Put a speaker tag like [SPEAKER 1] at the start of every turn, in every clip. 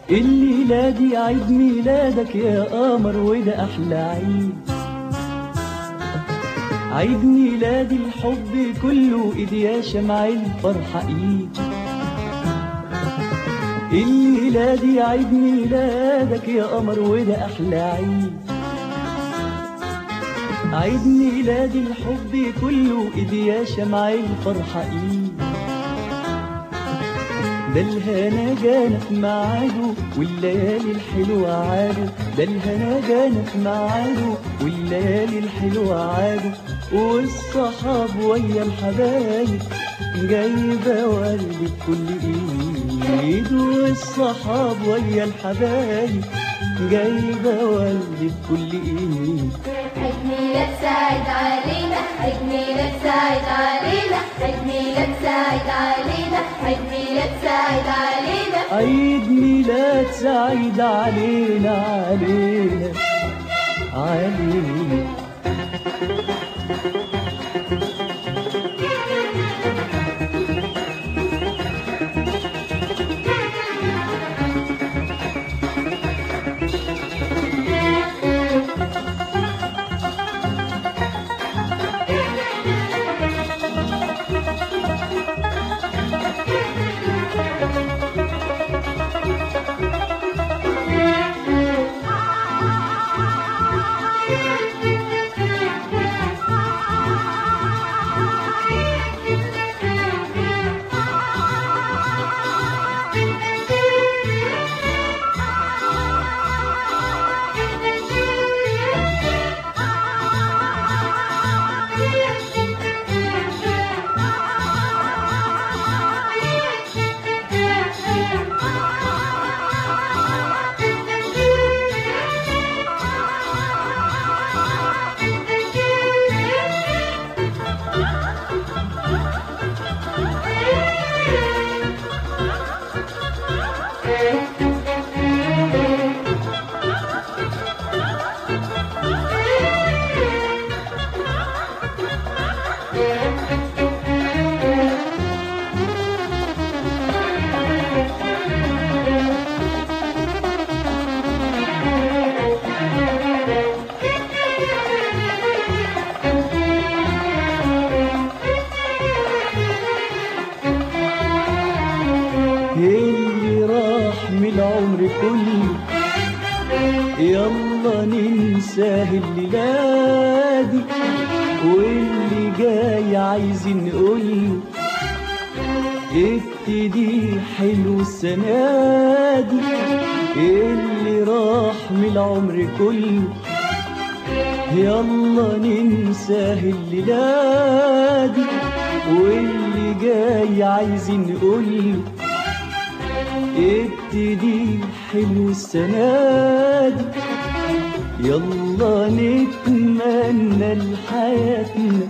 [SPEAKER 1] الليلة دي عيد ميلادك يا قمر وده أحلى عيد عيد ميلاد الحب كله إيد يا شمع الفرحة إيد الليلة دي عيد ميلادك يا قمر وده أحلى عيد عيد ميلاد الحب كله إيد يا شمع الفرحة إيد ده الهنا جانا في ميعاده والليالي الحلوة عاده ده الهنا جانا في ميعاده والليالي الحلوة عاده والصحاب ويا الحبايب جايبة ورد بكل ايد والصحاب ويا الحبايب جايبة ورد بكل ايد
[SPEAKER 2] عيد ميلاد سعيد علينا عيد ميلاد سعيد علينا عيد ميلاد سعيد علينا عيد ميلاد سعيد علينا
[SPEAKER 1] عيد ميلاد سعيد علينا علينا علينا اللي راح من العمر كله يلا ننساه الليلة دي واللي جاي عايزين نقوله ابتدي حلو السنة دي اللي راح من العمر كله يلا ننساه الليلة دي واللي جاي عايزين نقوله ابتدي حلو السنة دي يلا نتمنى لحياتنا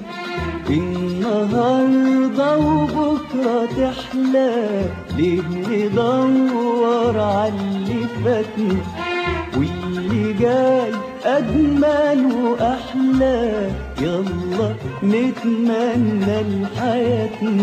[SPEAKER 1] النهاردة وبكرة تحلى ليه ندور على اللي فاتنا واللي جاي أجمل وأحلى يلا نتمنى لحياتنا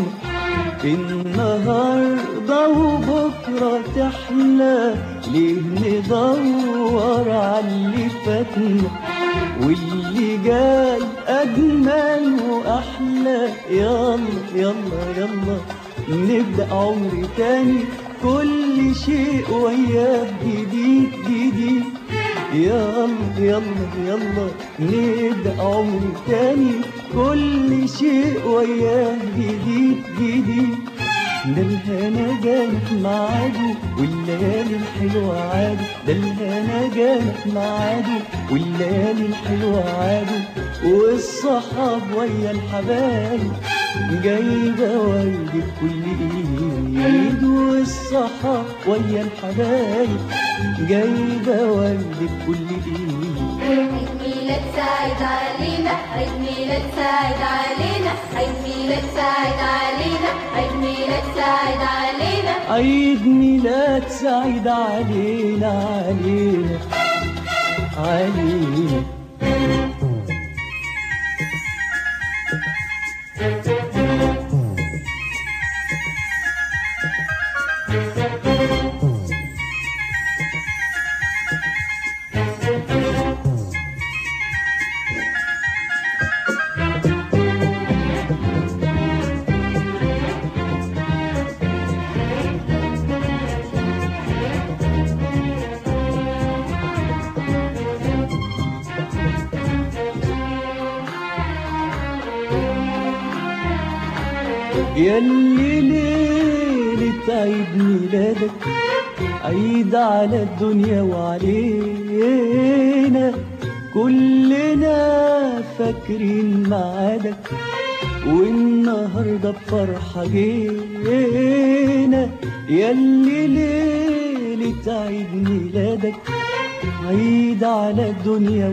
[SPEAKER 1] النهاردة وبكرة تحلى ليه ندور على اللي فاتنا واللي جاي أجمل وأحلى يلا يلا يلا نبدأ عمر تاني كل شيء وياه جديد جديد يلا يلا يلا نبدأ عمر تاني كل شيء وياه جديد جديد ده الهنا جانت معاده والليالي الحلوة عاده ده الهنا جانت معاده والليالي الحلوة عاده والصحاب ويا الحبايب جايبة ورد بكل ايد والصحاب ويا الحبايب جايبة ورد بكل ايد
[SPEAKER 2] عيد ميلاد سعيد علينا عيد ميلاد سعيد علينا عيد ميلاد سعيد علينا عيد ميلاد سعيد علينا
[SPEAKER 1] عيد ميلاد سعيد علينا علينا علينا ياللي ليلة عيد ميلادك عيد على الدنيا وعلينا كلنا فاكرين ميعادك والنهارده بفرحة جينا ياللي ليلة عيد ميلادك عيد على الدنيا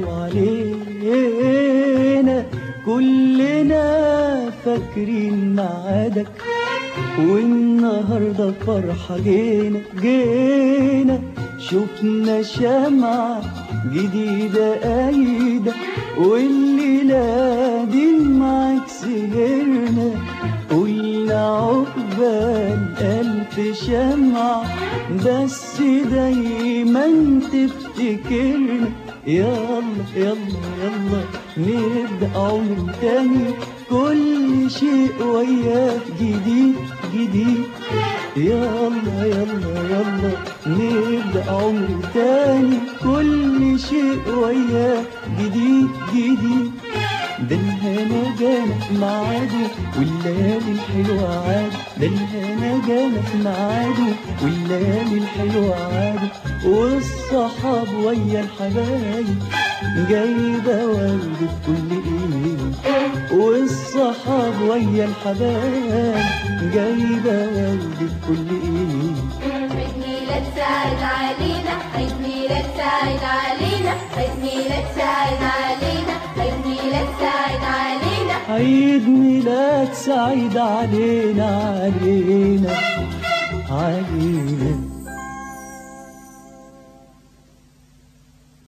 [SPEAKER 1] وعلينا كلنا فاكرين ميعادك والنهارده فرحة جينا جينا شفنا شمعة جديدة قايدة والليلة دي معاك سهرنا قلنا عقبال ألف شمعة بس دايما تفتكرنا يلا يلا يلا نبدأ عمر تاني كل شيء وياك جديد جديد يلا يلا يلا نبدأ عمر تاني كل شيء وياك جديد جديد ده الهنا جانا في ميعاده والليالي الحلوة عاد ده الهنا جانا في ميعاده والليالي الحلوة عاد والصحاب ويا الحبايب جايبة ورد في كل ايد والصحاب ويا الحبايب جايبة ورد في كل ايد
[SPEAKER 2] عيد ميلاد سعيد علينا عيد ميلاد سعيد علينا عيد ميلاد سعيد علينا عيد ميلاد سعيد علينا
[SPEAKER 1] عيد ميلاد سعيد علينا علينا علينا